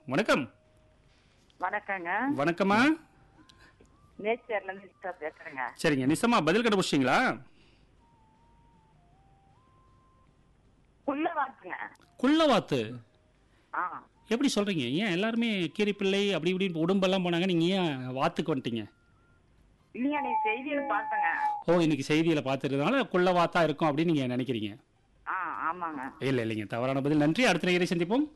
வணக்கம் வணக்கங்க வணக்கம்மா நேச்சர்ல இருந்து நிஷா பேசுறேங்க சரிங்க நிசமா பதில் கண்டுபிடிச்சிங்களா புள்ள வாத்துங்க குள்ளவாத்து ஆ எப்படி சொல்றீங்க ஏன் எல்லாருமே கீரிப்பிள்ளை அப்படி இப்படி உடம்பெல்லாம் போனாங்க நீங்க ஏன் வாத்துக்கு வந்துட்டீங்க இல்லையா நீ செய்தியில பார்த்தங்க ஓ இன்னைக்கு செய்தியில பார்த்துருந்தனால குள்ளவாத்தா இருக்கும் அப்படின்னு நீங்க நினைக்கிறீங்க ஆ ஆமாங்க இல்ல இல்லைங்க தவறான பதில் நன்றி அடுத்த நேயரை சந்திப்போம்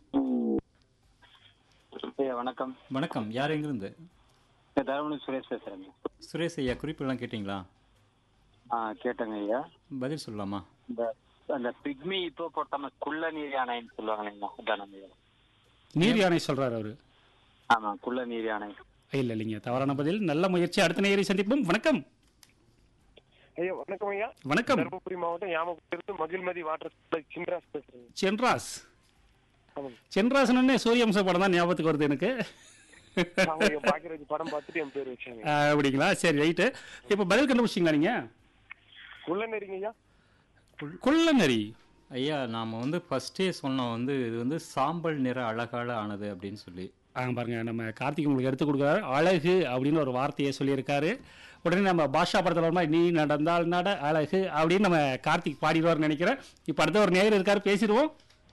ஐயா வணக்கம் வணக்கம் யார் எங்கிருந்து நான் தருமபுரி சுரேஷ் பேசுறேங்க சுரேஷ் ஐயா குறிப்புலாம் கேட்டிங்களா ஆ கேட்டேங்க ஐயா பதில் சொல்லலாமா இந்த அந்த பிக்மி இப்போ போட்டாம குள்ள நீர் யானைன்னு சொல்லுவாங்க இல்லைங்களா அதானங்க ஐயா நீர் யானை சொல்றாரு அவரு ஆமா குள்ள நீர் யானை இல்ல இல்லைங்க தவறான பதில் நல்ல முயற்சி அடுத்த நேயரை சந்திப்போம் வணக்கம் ஐயா வணக்கம் ஐயா வணக்கம் தருமபுரி மாவட்டம் யாமகுத்திலிருந்து மகிழ்மதி வாட்டர் சப்ளை சின்ராஸ் பேசுறேங்க சென்ராஸ் ஆமாங்க சென்ராசனே சூரியவம்ச படம் தான் ஞாபகத்துக்கு வருது எனக்கு அவங்க ஐயா பாக்கியராஜ் படம் பார்த்துட்டு என் பேர் வச்சாங்க ஆ, அப்படிங்களா சரி ரைட்டு இப்போ பதில் கண்டுபிடிச்சிங்களா நீங்க உள்ள நெறிங்க ஐயா குள்ளநரி ஐயா நாம் வந்து ஃபஸ்ட்டே சொன்னோம் வந்து இது வந்து சாம்பல் நிற அழகால ஆனது அப்படின்னு சொல்லி ஆ பாருங்க நம்ம கார்த்திக் உங்களுக்கு எடுத்து கொடுக்குறாரு அழகு அப்படின்னு ஒரு வார்த்தையை சொல்லியிருக்காரு உடனே நம்ம பாஷா படத்தில் வர மாதிரி நீ நடந்தால் நட அழகு அப்படின்னு நம்ம கார்த்திக் பாடிடுவார்னு நினைக்கிறேன் இப்போ அடுத்த ஒரு நேயர் இருக்காரு பேசிடுவோம்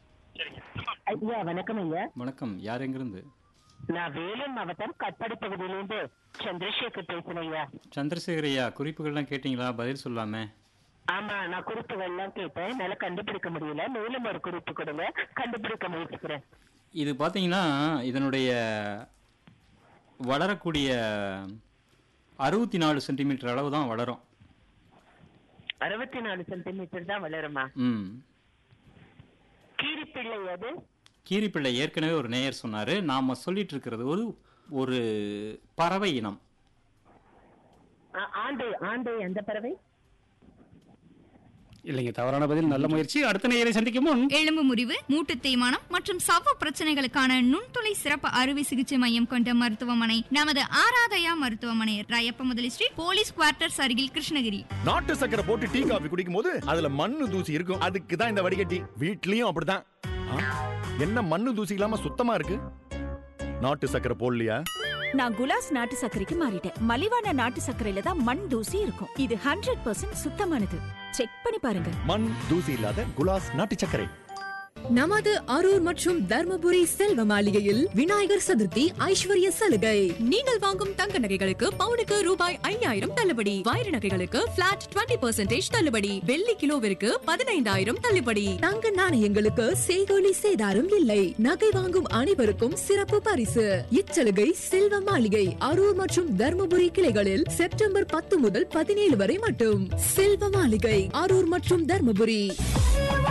ஐயா வணக்கம் ஐயா வணக்கம் யார் எங்கிருந்து நான் வேலூர் மாவட்டம் கட்பாடி பகுதியிலிருந்து சந்திரசேகர் பேசுறேன் ஐயா சந்திரசேகர் ஐயா குறிப்புகள்லாம் கேட்டிங்களா பதில் சொல்லாமே ஆமா நான் குறிப்புகள் எல்லாம் கேட்டேன் என்னால கண்டுபிடிக்க முடியல மேலும் ஒரு குறிப்பு கொடுங்க கண்டுபிடிக்க முயற்சிக்கிறேன் இது பார்த்தீங்கன்னா இதனுடைய வளரக்கூடிய அறுபத்தி நாலு சென்டிமீட்டர் அளவு தான் வளரும் அறுபத்தி நாலு சென்டிமீட்டர் தான் வளருமா ம் கீரிப்பிள்ளை அது கீரிப்பிள்ளை ஏற்கனவே ஒரு நேயர் சொன்னார் நாம் சொல்லிட்டு இருக்கிறது ஒரு ஒரு பறவை இனம் ஆ- ஆந்தை ஆந்தை அந்த பறவை இல்லைங்க தவறான பதில் நல்ல முயற்சி அடுத்த நேயரை சந்திக்கும் முன் எலும்பு முறிவு மூட்டு தேய்மானம் மற்றும் சவ்வு பிரச்சனைகளுக்கான நுண்துளை சிறப்பு அறுவை சிகிச்சை மையம் கொண்ட மருத்துவமனை நமது ஆராதயா மருத்துவமனை ராயப்ப முதலி ஸ்ட்ரீட் போலீஸ் குவார்ட்டர்ஸ் அருகில் கிருஷ்ணகிரி நாட்டு சக்கரை போட்டு டீ காபி குடிக்கும் போது அதுல மண்ணு தூசி இருக்கும் அதுக்கு தான் இந்த வடிகட்டி வீட்லயும் அப்படிதான் ஆ, என்ன மண்ணு தூசி இல்லாம சுத்தமா இருக்கு நாட்டு சக்கரை போடலையா நான் குலாஸ் நாட்டு சர்க்கரைக்கு மாறிட்டேன் மலிவான நாட்டு சர்க்கரையில தான் மண் தூசி இருக்கும் இது ஹண்ட்ரட் பர்சன்ட் சுத்தமானது செக் பண்ணி பாருங்க மண் தூசி இல்லாத குலாஸ் நாட்டு சர்க்கரை நமது அரூர் மற்றும் தர்மபுரி செல்வ மாளிகையில் விநாயகர் சதுர்த்தி ஐஸ்வர்ய சலுகை நீங்கள் வாங்கும் தங்க நகைகளுக்கு பவுனுக்கு ரூபாய் ஐயாயிரம் தள்ளுபடி வைர நகைகளுக்கு பிளாட் 20% தள்ளுபடி வெள்ளி கிலோவிற்கு பதினைந்தாயிரம் தள்ளுபடி தங்க நாணயங்களுக்கு செய்கோலி சேதாரம் இல்லை நகை வாங்கும் அனைவருக்கும் சிறப்பு பரிசு இச்சலுகை செல்வ மாளிகை அரூர் மற்றும் தர்மபுரி கிளைகளில் செப்டம்பர் பத்து முதல் பதினேழு வரை மட்டும் செல்வ மாளிகை அரூர் மற்றும் தர்மபுரி